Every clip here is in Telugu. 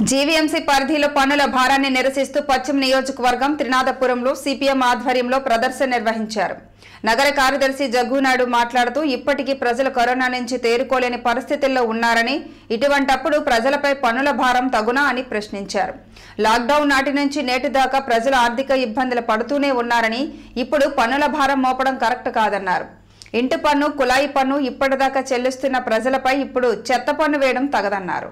జీవీఎంసీ పరిధిలో పన్నుల భారాన్ని నిరసిస్తూ పశ్చిమ నియోజకవర్గం త్రినాథపురంలో సిపిఎం ఆధ్వర్యంలో ప్రదర్శన నిర్వహించారు నగర కార్యదర్శి జగ్గునాయుడు మాట్లాడుతూ ఇప్పటికీ ప్రజలు కరోనా నుంచి తేరుకోలేని పరిస్థితుల్లో ఉన్నారని ఇటువంటప్పుడు ప్రజలపై పన్నుల భారం తగునా అని ప్రశ్నించారు లాక్డౌన్ నాటి నుంచి నేటి దాకా ప్రజలు ఆర్థిక ఇబ్బందులు పడుతూనే ఉన్నారని ఇప్పుడు పన్నుల భారం మోపడం కరెక్ట్ కాదన్నారు ఇంటి పన్ను కులాయి పన్ను ఇప్పటిదాకా చెల్లిస్తున్న ప్రజలపై ఇప్పుడు చెత్త పన్ను వేయడం తగదన్నారు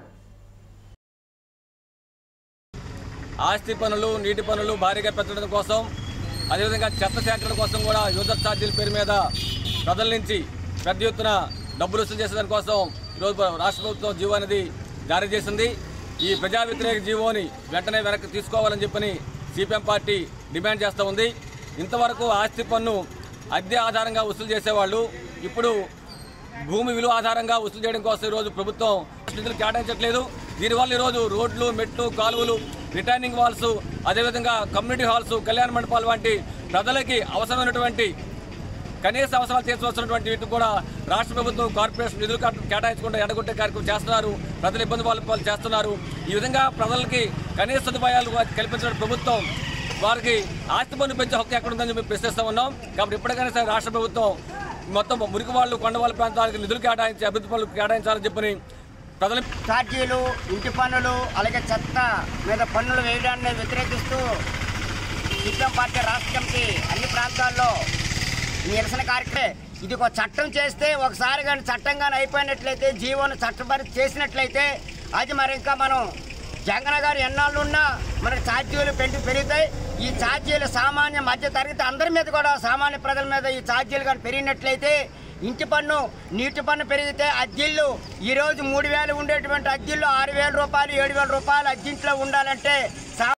ఆస్తి పనులు నీటి పనులు భారీగా పెంచడం కోసం అదేవిధంగా చెత్త సేకరణ కోసం కూడా యూజర్ ఛార్జీల పేరు మీద ప్రజల నుంచి పెద్ద ఎత్తున డబ్బులు వసూలు చేసేదాని కోసం ఈరోజు రాష్ట్ర ప్రభుత్వం జీవో అనేది జారీ చేసింది ఈ ప్రజా వ్యతిరేక జీవోని వెంటనే వెనక్కి తీసుకోవాలని చెప్పని సిపిఎం పార్టీ డిమాండ్ చేస్తూ ఉంది ఇంతవరకు ఆస్తి పన్ను అద్దె ఆధారంగా వసూలు చేసేవాళ్ళు ఇప్పుడు భూమి విలువ ఆధారంగా వసూలు చేయడం కోసం ఈరోజు ప్రభుత్వం నిధులు కేటాయించట్లేదు దీనివల్ల ఈరోజు రోడ్లు మెట్లు కాలువలు రిటర్నింగ్ వాల్స్ అదేవిధంగా కమ్యూనిటీ హాల్స్ కళ్యాణ మండపాలు వంటి ప్రజలకి అవసరమైనటువంటి కనీస అవసరాలు తీర్చవలసినటువంటి వీటికి కూడా రాష్ట్ర ప్రభుత్వం కార్పొరేషన్ నిధులు కేట- కేటాయించకుండా ఎడగొట్టే కార్యక్రమం చేస్తున్నారు ప్రజలు ఇబ్బంది పాలు పాలు చేస్తున్నారు ఈ విధంగా ప్రజలకి కనీస సదుపాయాలు కల్పించిన ప్రభుత్వం వారికి ఆస్తి పన్ను పెంచే హక్కు ఎక్కడుందని చెప్పి ప్రశ్నిస్తూ ఉన్నాం కాబట్టి ఇప్పటికైనా సరే రాష్ట్ర ప్రభుత్వం మొత్తం మురికి వాళ్ళు కొండవాళ్ళ ప్రాంతాలకు నిధులు కేటాయించి అభివృద్ధి పనులు కేటాయించాలని చెప్పని ప్రజలు ఛార్జీలు ఇంటి పన్నులు అలాగే చెత్త మీద పన్నులు వేయడాన్ని వ్యతిరేకిస్తూ సిపిఎం పార్టీ రాష్ట్ర కమిటీ అన్ని ప్రాంతాల్లో నిరసన కార్యక్రమం ఇది ఒక చట్టం చేస్తే ఒకసారి కానీ చట్టం కానీ అయిపోయినట్లయితే జీవోను చట్టపరి చేసినట్లయితే అది మరి ఇంకా మనం జగన్ గారు ఎన్నాళ్ళు ఉన్నా మనకి ఛార్జీలు పెంచి పెరుగుతాయి ఈ ఛార్జీలు సామాన్య మధ్య తరగతి అందరి మీద కూడా సామాన్య ప్రజల మీద ఈ ఛార్జీలు కానీ పెరిగినట్లయితే ఇంటి పన్ను నీటి పన్ను పెరిగితే అద్దెళ్ళు ఈరోజు మూడు వేలు ఉండేటువంటి అద్దెళ్ళు ఆరు వేల రూపాయలు ఏడు వేల రూపాయలు అద్దెంట్లో ఉండాలంటే సా